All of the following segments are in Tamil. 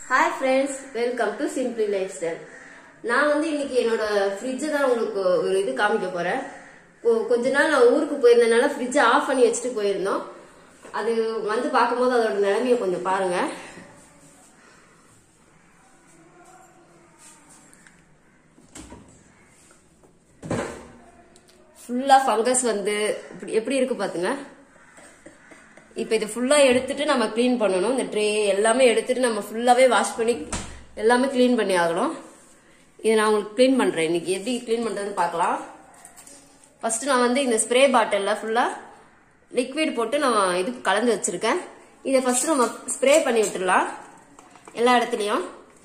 hi friends welcome to simply lifestyle நான் வந்து இன்னைக்கு என்னோட ஃப்ரிட்ஜை தான் உங்களுக்கு ஒரு இது காமிக்க போறேன் கொ- கொஞ்ச நாள் நான் ஊருக்கு போயிருந்தனால ஃப்ரிட்ஜை ஆஃப் பண்ணி வச்சுட்டு போயிருந்தோம் அது வந்து பார்க்கும்போது அதோட நிலைமையை கொஞ்சம் பாருங்க ஃபுல்லா ஃபங்கஸ் வந்து இப்படி எப்படி இருக்கு பாத்துங்க இப்போ இது ஃபுல்லா எடுத்துட்டு நம்ம க்ளீன் பண்ணணும் இந்த ட்ரே எல்லாமே எடுத்துட்டு நம்ம ஃபுல்லாவே வாஷ் பண்ணி எல்லாமே க்ளீன் பண்ணி ஆகணும் இதை நான் உங்களுக்கு க்ளீன் பண்றேன் இன்னைக்கு எப்படி க்ளீன் பண்றதுன்னு பார்க்கலாம் ஃபர்ஸ்ட் நான் வந்து இந்த ஸ்ப்ரே பாட்டில்ல ஃபுல்லா லிக்விட் போட்டு நான் இது கலந்து வச்சிருக்கேன் இதை ஃபர்ஸ்ட் நம்ம ஸ்ப்ரே பண்ணி விட்டுடலாம் எல்லா இடத்துலயும்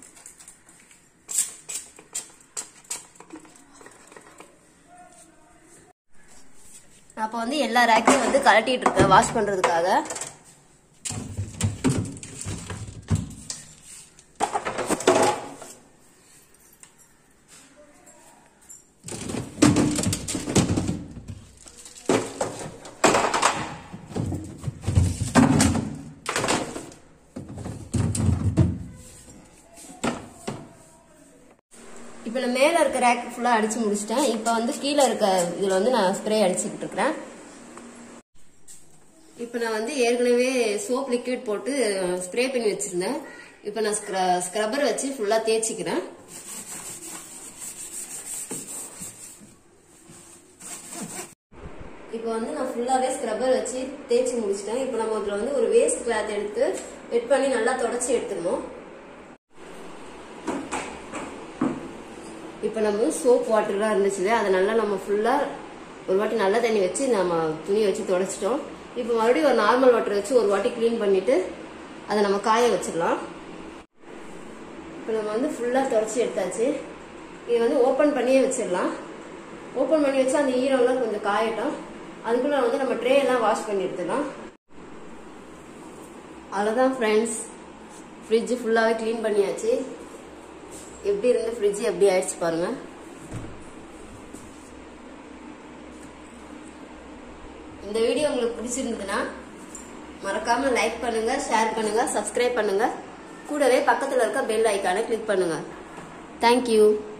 நான் அப்போ வந்து எல்லா ரேக்கையும் வந்து கலட்டிட்டு இருக்கேன் வாஷ் பண்றதுக்காக இப்போ நான் மேலே இருக்க ரேக் ஃபுல்லாக அடிச்சு முடிச்சிட்டேன் இப்போ வந்து கீழே இருக்க இதில் வந்து நான் ஸ்ப்ரே அடிச்சுக்கிட்டு இருக்கிறேன் இப்போ நான் வந்து ஏற்கனவே சோப் லிக்விட் போட்டு ஸ்ப்ரே பண்ணி வச்சிருந்தேன் இப்போ நான் ஸ்க்ரப்பர் வச்சு ஃபுல்லாக தேய்ச்சிக்கிறேன் இப்போ வந்து நான் ஃபுல்லாவே ஸ்க்ரப்பர் வச்சு தேய்ச்சி முடிச்சிட்டேன் இப்போ நம்ம அதில் வந்து ஒரு வேஸ்ட் கிளாத் எடுத்து வெட் பண்ணி நல்லா தொடச்சி எடுத்துடணும் இப்போ நம்ம சோப் வாட்டர்லாம் இருந்துச்சு அதை நல்லா நம்ம ஃபுல்லாக ஒரு வாட்டி நல்ல தண்ணி வச்சு நம்ம துணி வச்சு தொடச்சிட்டோம் இப்போ மறுபடியும் ஒரு நார்மல் வாட்டர் வச்சு ஒரு வாட்டி க்ளீன் பண்ணிட்டு அதை நம்ம காய வச்சிடலாம் இப்போ நம்ம வந்து ஃபுல்லாக தொடச்சி எடுத்தாச்சு இதை வந்து ஓப்பன் பண்ணியே வச்சிடலாம் ஓப்பன் பண்ணி வச்சு அந்த ஈரம்லாம் கொஞ்சம் காயட்டும் அதுக்குள்ள வந்து நம்ம ட்ரே எல்லாம் வாஷ் பண்ணி எடுத்துடலாம் அவ்வளோதான் ஃப்ரெண்ட்ஸ் ஃப்ரிட்ஜ் ஃபுல்லாகவே க்ளீன் பண்ணியாச்சு எப்படி இருந்து ஃப்ரிட்ஜ் எப்படி ஆயிடுச்சு பாருங்க இந்த வீடியோ உங்களுக்கு பிடிச்சிருந்ததுன்னா மறக்காம லைக் பண்ணுங்க ஷேர் பண்ணுங்க சப்ஸ்கிரைப் பண்ணுங்க கூடவே பக்கத்துல இருக்க பெல் ஐக்கானை கிளிக் பண்ணுங்க தேங்க்யூ